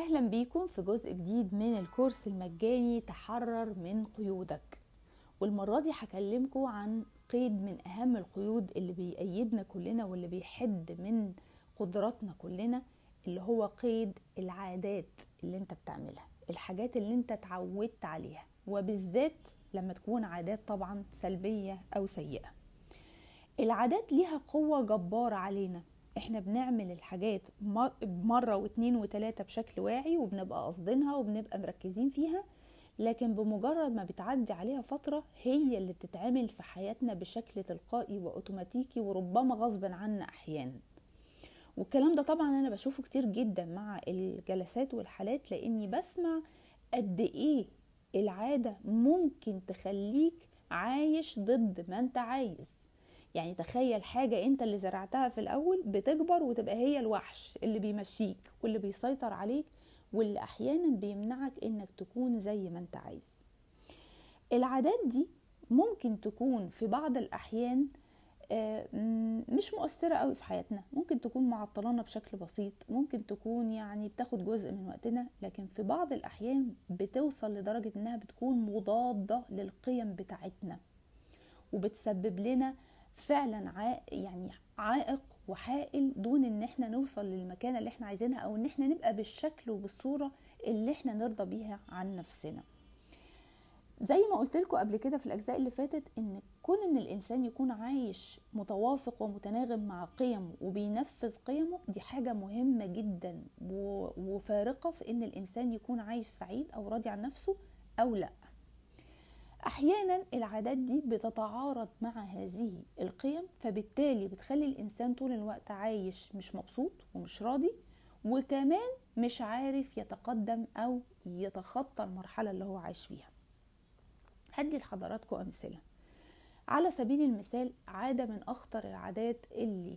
أهلا بيكم في جزء جديد من الكورس المجاني تحرر من قيودك والمرة دي هكلمكم عن قيد من أهم القيود اللي بيأيدنا كلنا واللي بيحد من قدراتنا كلنا اللي هو قيد العادات اللي انت بتعملها الحاجات اللي انت اتعودت عليها وبالذات لما تكون عادات طبعا سلبية أو سيئة العادات ليها قوة جبارة علينا احنا بنعمل الحاجات مرة واتنين وتلاتة بشكل واعي وبنبقى قاصدينها وبنبقى مركزين فيها لكن بمجرد ما بتعدي عليها فترة هي اللي بتتعمل في حياتنا بشكل تلقائي وأوتوماتيكي وربما غصبا عنا أحيانا والكلام ده طبعا أنا بشوفه كتير جدا مع الجلسات والحالات لأني بسمع قد إيه العادة ممكن تخليك عايش ضد ما انت عايز يعني تخيل حاجة انت اللي زرعتها في الاول بتكبر وتبقى هي الوحش اللي بيمشيك واللي بيسيطر عليك واللي احيانا بيمنعك انك تكون زي ما انت عايز العادات دي ممكن تكون في بعض الاحيان مش مؤثرة قوي في حياتنا ممكن تكون معطلانا بشكل بسيط ممكن تكون يعني بتاخد جزء من وقتنا لكن في بعض الأحيان بتوصل لدرجة إنها بتكون مضادة للقيم بتاعتنا وبتسبب لنا فعلا عائق يعني عائق وحائل دون ان احنا نوصل للمكانه اللي احنا عايزينها او ان احنا نبقى بالشكل وبالصوره اللي احنا نرضى بيها عن نفسنا زي ما قلت لكم قبل كده في الاجزاء اللي فاتت ان كون ان الانسان يكون عايش متوافق ومتناغم مع قيمه وبينفذ قيمه دي حاجه مهمه جدا وفارقه في ان الانسان يكون عايش سعيد او راضي عن نفسه او لا احيانا العادات دي بتتعارض مع هذه القيم فبالتالي بتخلي الانسان طول الوقت عايش مش مبسوط ومش راضي وكمان مش عارف يتقدم او يتخطى المرحله اللي هو عايش فيها هدي لحضراتكم امثله على سبيل المثال عاده من اخطر العادات اللي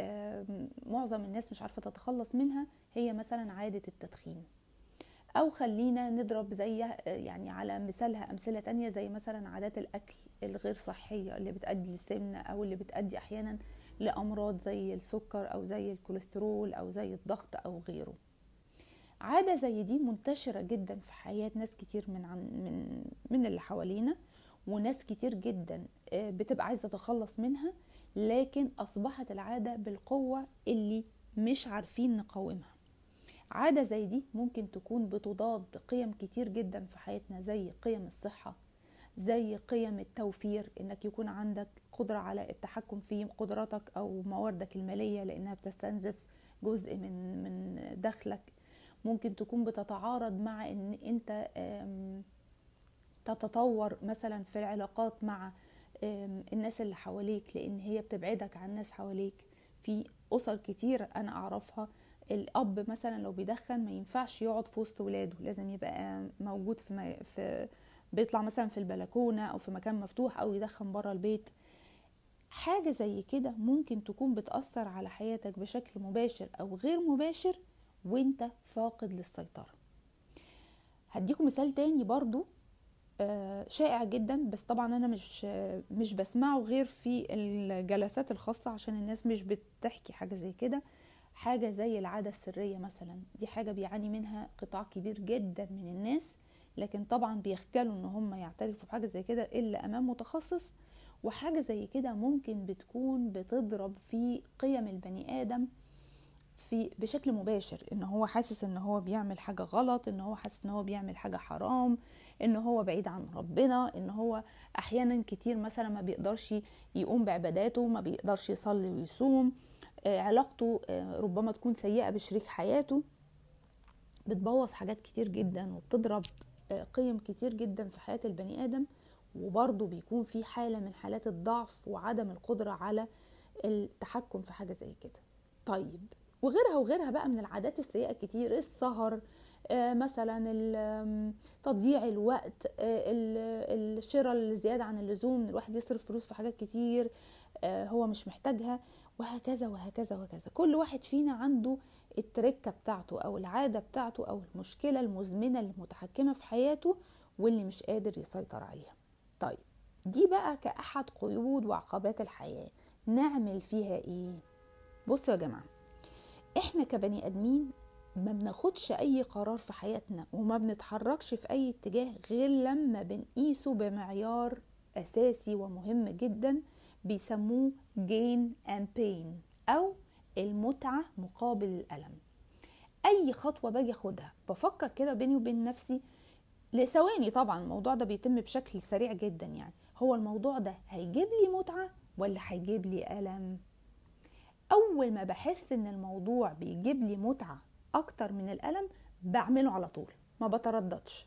معظم الناس مش عارفه تتخلص منها هي مثلا عاده التدخين او خلينا نضرب زي يعني على مثالها امثله تانية زي مثلا عادات الاكل الغير صحيه اللي بتؤدي للسمنه او اللي بتؤدي احيانا لامراض زي السكر او زي الكوليسترول او زي الضغط او غيره عاده زي دي منتشره جدا في حياه ناس كتير من عن من من اللي حوالينا وناس كتير جدا بتبقى عايزه تتخلص منها لكن اصبحت العاده بالقوه اللي مش عارفين نقاومها عادة زي دي ممكن تكون بتضاد قيم كتير جدا في حياتنا زي قيم الصحة زي قيم التوفير انك يكون عندك قدرة على التحكم في قدراتك او مواردك المالية لانها بتستنزف جزء من من دخلك ممكن تكون بتتعارض مع ان انت تتطور مثلا في العلاقات مع الناس اللي حواليك لان هي بتبعدك عن الناس حواليك في اسر كتير انا اعرفها الاب مثلا لو بيدخن ما ينفعش يقعد في وسط ولاده لازم يبقى موجود في, ما في بيطلع مثلا في البلكونه او في مكان مفتوح او يدخن بره البيت حاجه زي كده ممكن تكون بتاثر على حياتك بشكل مباشر او غير مباشر وانت فاقد للسيطره هديكم مثال تاني برضو شائع جدا بس طبعا انا مش مش بسمعه غير في الجلسات الخاصه عشان الناس مش بتحكي حاجه زي كده حاجة زي العادة السرية مثلا دي حاجة بيعاني منها قطاع كبير جدا من الناس لكن طبعا بيخجلوا ان هم يعترفوا بحاجة زي كده الا امام متخصص وحاجة زي كده ممكن بتكون بتضرب في قيم البني ادم في بشكل مباشر ان هو حاسس ان هو بيعمل حاجة غلط ان هو حاسس ان هو بيعمل حاجة حرام ان هو بعيد عن ربنا ان هو احيانا كتير مثلا ما بيقدرش يقوم بعباداته ما بيقدرش يصلي ويصوم علاقته ربما تكون سيئة بشريك حياته بتبوظ حاجات كتير جدا وبتضرب قيم كتير جدا في حياة البني آدم وبرضه بيكون في حالة من حالات الضعف وعدم القدرة على التحكم في حاجة زي كده طيب وغيرها وغيرها بقى من العادات السيئة كتير السهر مثلا تضييع الوقت الشراء الزيادة عن اللزوم الواحد يصرف فلوس في حاجات كتير هو مش محتاجها وهكذا وهكذا وهكذا كل واحد فينا عنده التركة بتاعته أو العادة بتاعته أو المشكلة المزمنة المتحكمة في حياته واللي مش قادر يسيطر عليها طيب دي بقى كأحد قيود وعقبات الحياة نعمل فيها ايه بصوا يا جماعة احنا كبني ادمين ما بناخدش اي قرار في حياتنا وما بنتحركش في اي اتجاه غير لما بنقيسه بمعيار اساسي ومهم جدا بيسموه gain and pain او المتعة مقابل الألم أي خطوة باجي أخدها بفكر كده بيني وبين نفسي لثواني طبعا الموضوع ده بيتم بشكل سريع جدا يعني هو الموضوع ده هيجيب لي متعة ولا هيجيب لي ألم أول ما بحس إن الموضوع بيجيب لي متعة أكتر من الألم بعمله على طول ما بترددش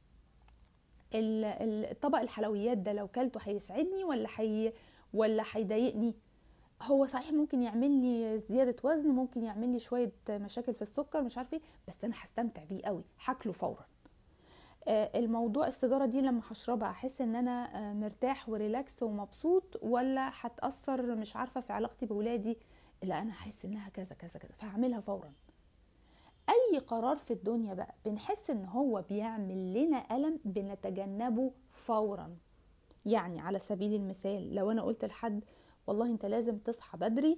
الطبق الحلويات ده لو كلته هيسعدني ولا حي ولا هيضايقني هو صحيح ممكن يعمل لي زياده وزن ممكن يعمل لي شويه مشاكل في السكر مش عارفه ايه بس انا هستمتع بيه قوي هاكله فورا الموضوع السيجاره دي لما هشربها احس ان انا مرتاح وريلاكس ومبسوط ولا هتاثر مش عارفه في علاقتي بولادي لا انا احس انها كذا كذا كذا فهعملها فورا اي قرار في الدنيا بقى بنحس ان هو بيعمل لنا الم بنتجنبه فورا يعني على سبيل المثال لو انا قلت لحد والله انت لازم تصحى بدري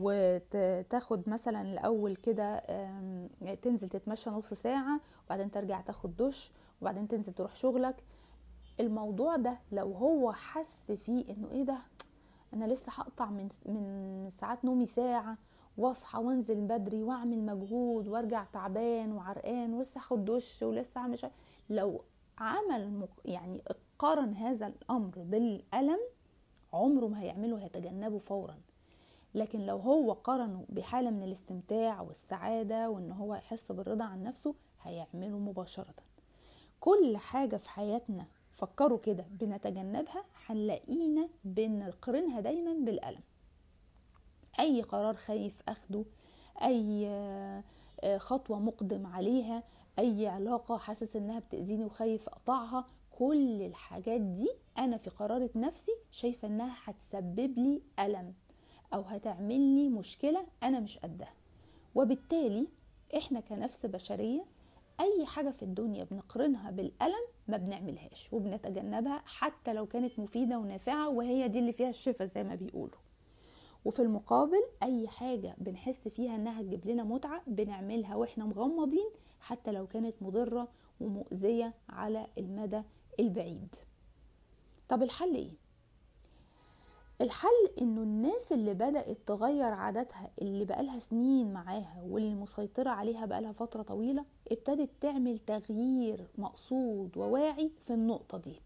وتاخد مثلا الاول كده تنزل تتمشى نص ساعه وبعدين ترجع تاخد دش وبعدين تنزل تروح شغلك الموضوع ده لو هو حس فيه انه ايه ده انا لسه هقطع من من ساعات نومي ساعه واصحى وانزل بدري واعمل مجهود وارجع تعبان وعرقان ولسه اخد دش ولسه اعمل شا... لو عمل يعني قارن هذا الامر بالالم عمره ما هيعمله هيتجنبه فورا لكن لو هو قارنه بحاله من الاستمتاع والسعاده وان هو يحس بالرضا عن نفسه هيعمله مباشره كل حاجه في حياتنا فكروا كده بنتجنبها هنلاقينا بنقارنها دايما بالالم اي قرار خايف اخده اي خطوه مقدم عليها اي علاقه حاسس انها بتاذيني وخايف اقطعها كل الحاجات دي انا في قرارة نفسي شايفة انها هتسبب لي الم او هتعمل لي مشكلة انا مش قدها وبالتالي احنا كنفس بشرية اي حاجة في الدنيا بنقرنها بالالم ما بنعملهاش وبنتجنبها حتى لو كانت مفيدة ونافعة وهي دي اللي فيها الشفاء زي ما بيقولوا وفي المقابل اي حاجة بنحس فيها انها تجيب لنا متعة بنعملها واحنا مغمضين حتى لو كانت مضرة ومؤذية على المدى البعيد طب الحل ايه الحل انه الناس اللي بدأت تغير عاداتها اللي بقالها سنين معاها واللي مسيطرة عليها بقالها فترة طويلة ابتدت تعمل تغيير مقصود وواعي في النقطة دي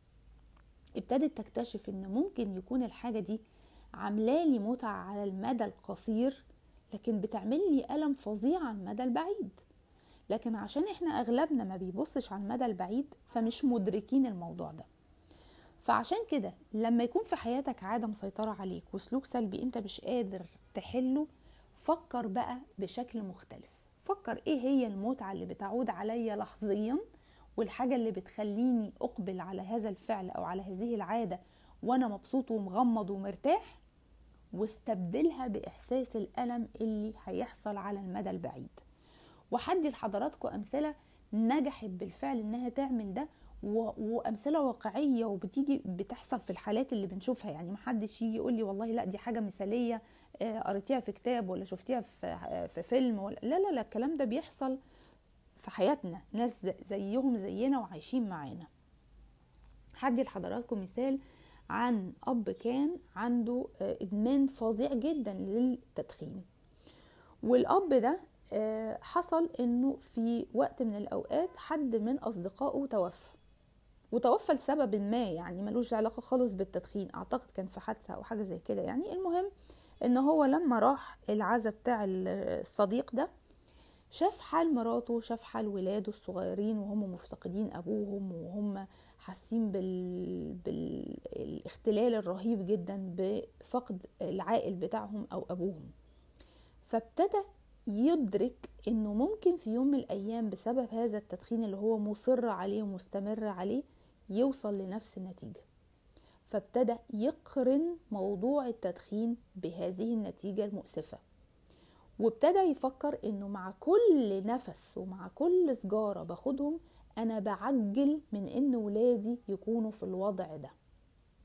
ابتدت تكتشف ان ممكن يكون الحاجة دي عاملالي متعة على المدى القصير لكن بتعمل لي ألم فظيع على المدى البعيد لكن عشان احنا اغلبنا ما بيبصش على المدى البعيد فمش مدركين الموضوع ده فعشان كده لما يكون في حياتك عادة مسيطرة عليك وسلوك سلبي انت مش قادر تحله فكر بقى بشكل مختلف فكر ايه هي المتعة اللي بتعود عليا لحظيا والحاجة اللي بتخليني اقبل على هذا الفعل او على هذه العادة وانا مبسوط ومغمض ومرتاح واستبدلها باحساس الالم اللي هيحصل على المدى البعيد وحدي لحضراتكم امثله نجحت بالفعل انها تعمل ده وامثله واقعيه وبتيجي بتحصل في الحالات اللي بنشوفها يعني محدش يجي يقول لي والله لا دي حاجه مثاليه قريتيها في كتاب ولا شفتيها في في فيلم ولا لا لا لا الكلام ده بيحصل في حياتنا ناس زيهم زينا وعايشين معانا هدي لحضراتكم مثال عن اب كان عنده ادمان فظيع جدا للتدخين والاب ده حصل انه في وقت من الاوقات حد من اصدقائه توفى وتوفى لسبب ما يعني ملوش علاقه خالص بالتدخين اعتقد كان في حادثه او حاجه زي كده يعني المهم ان هو لما راح العزا بتاع الصديق ده شاف حال مراته شاف حال ولاده الصغيرين وهم مفتقدين ابوهم وهم حاسين بال... بالاختلال الرهيب جدا بفقد العائل بتاعهم او ابوهم فابتدى يدرك انه ممكن في يوم من الايام بسبب هذا التدخين اللي هو مصر عليه ومستمر عليه يوصل لنفس النتيجه فابتدى يقرن موضوع التدخين بهذه النتيجه المؤسفه وابتدى يفكر انه مع كل نفس ومع كل سجاره باخدهم انا بعجل من ان ولادي يكونوا في الوضع ده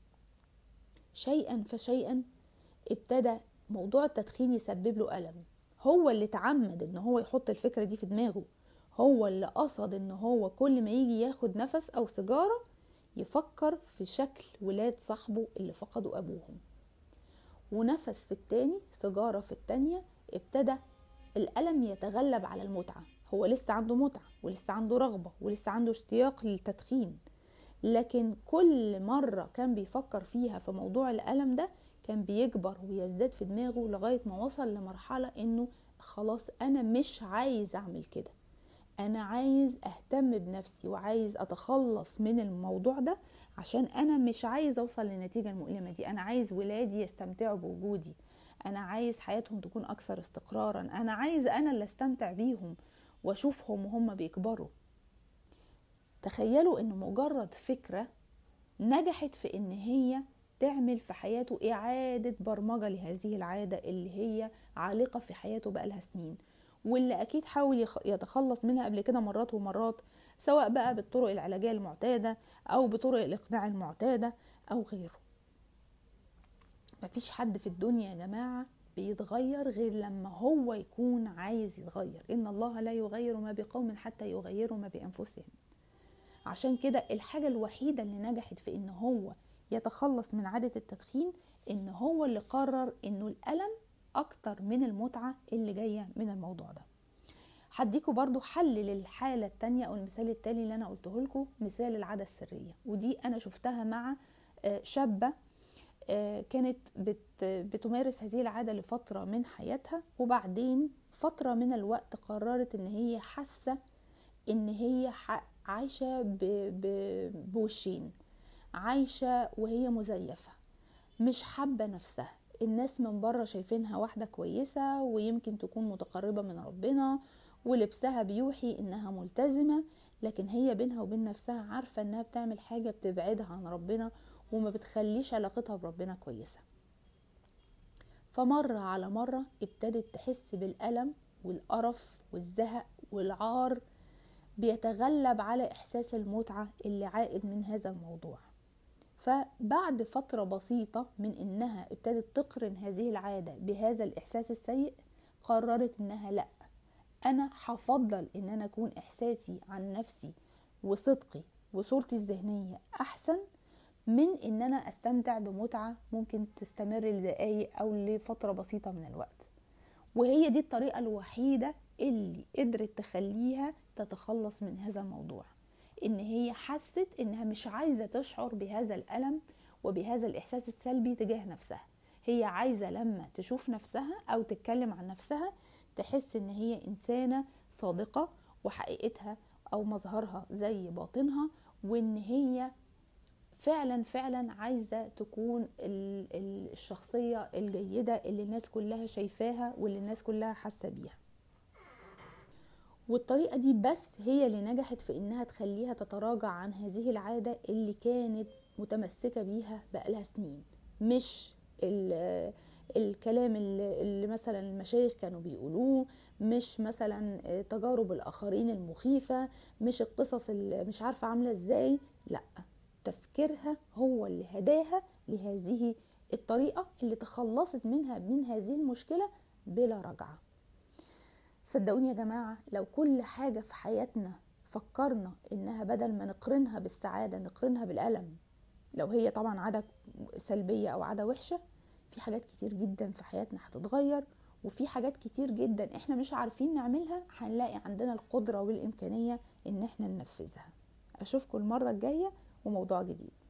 شيئا فشيئا ابتدى موضوع التدخين يسبب له الم هو اللي تعمد ان هو يحط الفكرة دي في دماغه هو اللي قصد ان هو كل ما يجي ياخد نفس او سيجارة يفكر في شكل ولاد صاحبه اللي فقدوا ابوهم ونفس في التاني سيجارة في التانية ابتدى الألم يتغلب على المتعة هو لسه عنده متعة ولسه عنده رغبة ولسه عنده اشتياق للتدخين لكن كل مرة كان بيفكر فيها في موضوع الألم ده كان بيكبر ويزداد في دماغه لغاية ما وصل لمرحلة انه خلاص انا مش عايز اعمل كده انا عايز اهتم بنفسي وعايز اتخلص من الموضوع ده عشان انا مش عايز اوصل للنتيجة المؤلمة دي انا عايز ولادي يستمتعوا بوجودي انا عايز حياتهم تكون اكثر استقرارا انا عايز انا اللي استمتع بيهم واشوفهم وهم بيكبروا تخيلوا ان مجرد فكرة نجحت في ان هي تعمل في حياته إعادة برمجة لهذه العادة اللي هي عالقة في حياته بقالها سنين واللي أكيد حاول يتخلص منها قبل كده مرات ومرات سواء بقى بالطرق العلاجية المعتادة أو بطرق الإقناع المعتادة أو غيره مفيش حد في الدنيا يا جماعة بيتغير غير لما هو يكون عايز يتغير إن الله لا يغير ما بقوم حتى يغيروا ما بأنفسهم عشان كده الحاجة الوحيدة اللي نجحت في إن هو يتخلص من عادة التدخين إن هو اللي قرر إنه الألم أكتر من المتعة اللي جاية من الموضوع ده هديكوا برضو حل للحالة التانية أو المثال التالي اللي أنا قلته لكم مثال العادة السرية ودي أنا شفتها مع شابة كانت بتمارس هذه العادة لفترة من حياتها وبعدين فترة من الوقت قررت إن هي حاسة إن هي عايشة بوشين عايشة وهي مزيفة مش حابة نفسها الناس من بره شايفينها واحدة كويسة ويمكن تكون متقربة من ربنا ولبسها بيوحي انها ملتزمة لكن هي بينها وبين نفسها عارفة انها بتعمل حاجة بتبعدها عن ربنا وما بتخليش علاقتها بربنا كويسة فمرة على مرة ابتدت تحس بالألم والقرف والزهق والعار بيتغلب على إحساس المتعة اللي عائد من هذا الموضوع فبعد فترة بسيطة من إنها ابتدت تقرن هذه العادة بهذا الإحساس السيء قررت إنها لأ أنا هفضل إن أنا أكون إحساسي عن نفسي وصدقي وصورتي الذهنية أحسن من إن أنا أستمتع بمتعة ممكن تستمر لدقايق أو لفترة بسيطة من الوقت وهي دي الطريقة الوحيدة اللي قدرت تخليها تتخلص من هذا الموضوع ان هي حست انها مش عايزه تشعر بهذا الالم وبهذا الاحساس السلبي تجاه نفسها هي عايزه لما تشوف نفسها او تتكلم عن نفسها تحس ان هي انسانه صادقه وحقيقتها او مظهرها زي باطنها وان هي فعلا فعلا عايزه تكون الشخصيه الجيده اللي الناس كلها شايفاها واللي الناس كلها حاسه بيها والطريقة دي بس هي اللي نجحت في انها تخليها تتراجع عن هذه العادة اللي كانت متمسكة بيها بقالها سنين مش الكلام اللي, اللي مثلا المشايخ كانوا بيقولوه مش مثلا تجارب الاخرين المخيفة مش القصص اللي مش عارفة عاملة ازاي لا تفكيرها هو اللي هداها لهذه الطريقة اللي تخلصت منها من هذه المشكلة بلا رجعه صدقوني يا جماعة لو كل حاجة في حياتنا فكرنا إنها بدل ما نقرنها بالسعادة نقرنها بالألم لو هي طبعا عادة سلبية أو عادة وحشة في حاجات كتير جدا في حياتنا هتتغير وفي حاجات كتير جدا احنا مش عارفين نعملها هنلاقي عندنا القدرة والإمكانية إن احنا ننفذها أشوفكم المرة الجاية وموضوع جديد